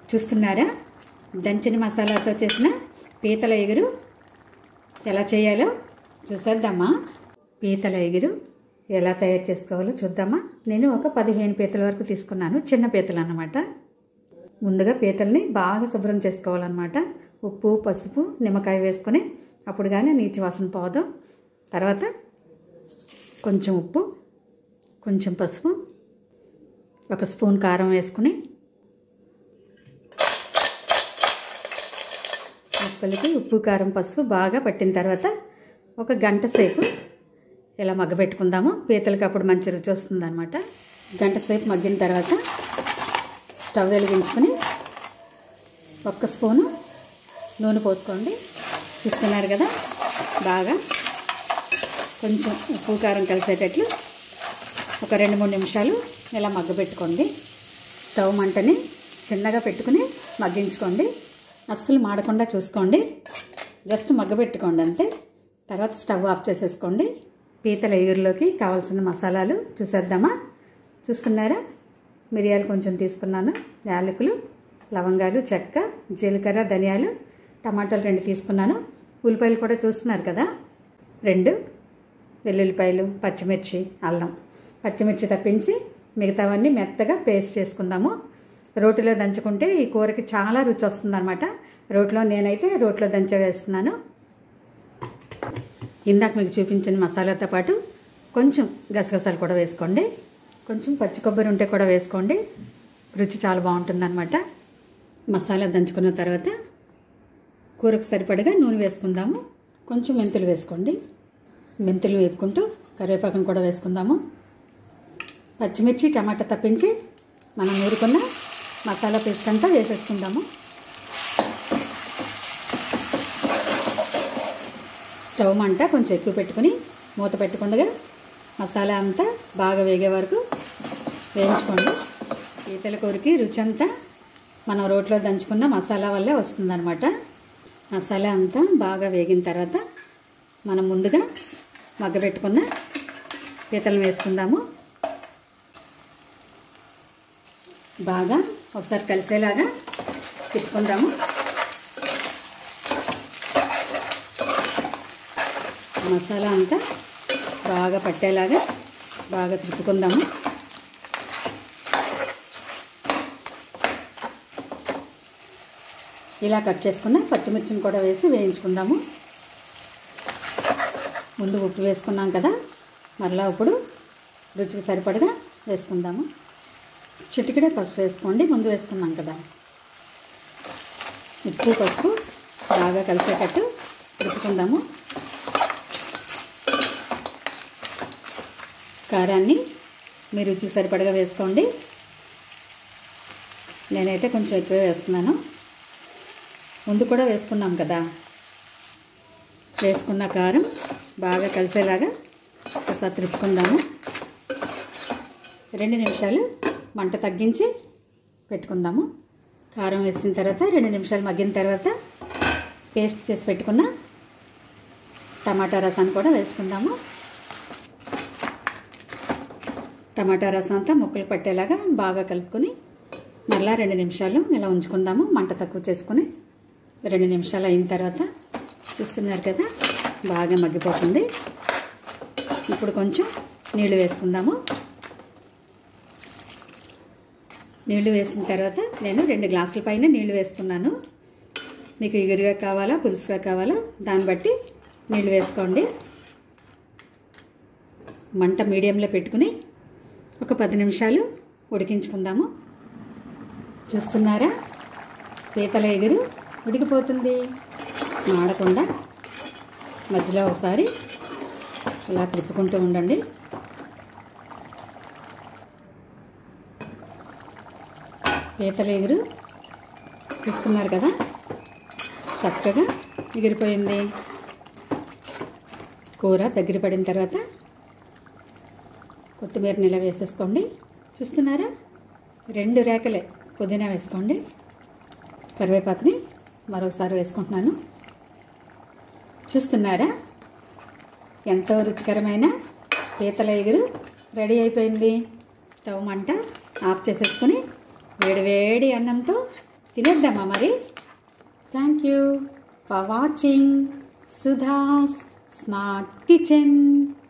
చూస్తున్నారా దంచిన మసాలాతో చేసిన పీతల ఎగురు ఎలా చేయాలో చూసేద్దామా పీతల ఎగురు ఎలా తయారు చేసుకోవాలో చూద్దామా నేను ఒక పదిహేను పీతల వరకు తీసుకున్నాను చిన్న పీతలు అన్నమాట ముందుగా పీతల్ని బాగా శుభ్రం చేసుకోవాలన్నమాట ఉప్పు పసుపు నిమ్మకాయ వేసుకొని అప్పుడు కానీ నీటి వాసన పోదు తర్వాత కొంచెం ఉప్పు కొంచెం పసుపు ఒక స్పూన్ కారం వేసుకుని ముక్కలకి ఉప్పు కారం పసుపు బాగా పట్టిన తర్వాత ఒక గంట సేపు ఇలా మగ్గబెట్టుకుందాము పీతలకి అప్పుడు మంచి రుచి వస్తుంది అనమాట గంట సేపు మగ్గిన తర్వాత స్టవ్ వెలిగించుకొని ఒక్క స్పూను నూనె పోసుకోండి చూస్తున్నారు కదా బాగా కొంచెం ఉప్పు కారం కలిసేటట్లు ఒక రెండు మూడు నిమిషాలు ఇలా మగ్గబెట్టుకోండి స్టవ్ మంటని చిన్నగా పెట్టుకుని మగ్గించుకోండి అస్సలు మాడకుండా చూసుకోండి జస్ట్ మగ్గబెట్టుకోండి అంతే తర్వాత స్టవ్ ఆఫ్ చేసేసుకోండి పీతల ఎగురులోకి కావాల్సిన మసాలాలు చూసేద్దామా చూస్తున్నారా మిరియాలు కొంచెం తీసుకున్నాను యాలకులు లవంగాలు చెక్క జీలకర్ర ధనియాలు టమాటాలు రెండు తీసుకున్నాను ఉల్లిపాయలు కూడా చూస్తున్నారు కదా రెండు వెల్లుల్లిపాయలు పచ్చిమిర్చి అల్లం పచ్చిమిర్చి తప్పించి మిగతావన్నీ మెత్తగా పేస్ట్ చేసుకుందాము రోటిలో దంచుకుంటే ఈ కూరకి చాలా రుచి వస్తుందన్నమాట రోట్లో నేనైతే రోట్లో దంచ వేస్తున్నాను ఇందాక మీకు చూపించిన మసాలాతో పాటు కొంచెం గసగసాలు కూడా వేసుకోండి కొంచెం పచ్చి కొబ్బరి ఉంటే కూడా వేసుకోండి రుచి చాలా బాగుంటుందన్నమాట మసాలా దంచుకున్న తర్వాత కూరకు సరిపడగా నూనె వేసుకుందాము కొంచెం మెంతులు వేసుకోండి మెంతులు వేపుకుంటూ కరివేపాకం కూడా వేసుకుందాము పచ్చిమిర్చి టమాటా తప్పించి మనం నూరుకున్న మసాలా పేస్ట్ అంతా వేసేసుకుందాము స్టవ్ మంట కొంచెం ఎక్కువ పెట్టుకుని మూత పెట్టుకుండగా మసాలా అంతా బాగా వేగే వరకు వేయించుకోండి పీతల కూరకి రుచి అంతా మనం రోట్లో దంచుకున్న మసాలా వల్లే వస్తుందన్నమాట మసాలా అంతా బాగా వేగిన తర్వాత మనం ముందుగా మగ్గబెట్టుకున్న పీతలు వేసుకుందాము బాగా ఒకసారి కలిసేలాగా తిప్పుకుందాము మసాలా అంతా బాగా పట్టేలాగా బాగా తిప్పుకుందాము ఇలా కట్ చేసుకున్న పచ్చిమిర్చిని కూడా వేసి వేయించుకుందాము ముందు ఉప్పు వేసుకున్నాం కదా మరలా ఇప్పుడు రుచికి సరిపడగా వేసుకుందాము చిటికడే పసుపు వేసుకోండి ముందు వేసుకున్నాం కదా ఉప్పు పసుపు బాగా కలిసేటట్టు తిప్పుకుందాము కారాన్ని మీ రుచికి సరిపడగా వేసుకోండి నేనైతే కొంచెం ఎక్కువ వేస్తున్నాను ముందు కూడా వేసుకున్నాం కదా వేసుకున్న కారం బాగా కలిసేలాగా ఒకసారి తిప్పుకుందాము రెండు నిమిషాలు మంట తగ్గించి పెట్టుకుందాము కారం వేసిన తర్వాత రెండు నిమిషాలు మగ్గిన తర్వాత పేస్ట్ చేసి పెట్టుకున్న టమాటా రసాన్ని కూడా వేసుకుందాము టమాటా రసం అంతా ముక్కలు పట్టేలాగా బాగా కలుపుకొని మరలా రెండు నిమిషాలు ఇలా ఉంచుకుందాము మంట తక్కువ చేసుకొని రెండు నిమిషాలు అయిన తర్వాత చూస్తున్నారు కదా బాగా మగ్గిపోతుంది ఇప్పుడు కొంచెం నీళ్లు వేసుకుందాము నీళ్లు వేసిన తర్వాత నేను రెండు గ్లాసుల పైన నీళ్లు వేసుకున్నాను మీకు ఎగురుగా కావాలా పులుసుగా కావాలా దాన్ని బట్టి నీళ్ళు వేసుకోండి మంట మీడియంలో పెట్టుకుని ఒక పది నిమిషాలు ఉడికించుకుందాము చూస్తున్నారా పీతల ఎగురు ఉడికిపోతుంది మాడకుండా మధ్యలో ఒకసారి ఇలా తిప్పుకుంటూ ఉండండి పీతల ఎగురు చూస్తున్నారు కదా చక్కగా ఎగిరిపోయింది కూర దగ్గర పడిన తర్వాత కొత్తిమీర నిల వేసేసుకోండి చూస్తున్నారా రెండు రేకలే పుదీనా వేసుకోండి కరివేపాకుని మరోసారి వేసుకుంటున్నాను చూస్తున్నారా ఎంతో రుచికరమైన పీతల ఎగురు రెడీ అయిపోయింది స్టవ్ మంట ఆఫ్ చేసేసుకొని వేడి వేడి అన్నంతో తినేద్దామా మరి thank you for watching Sudha's smart kitchen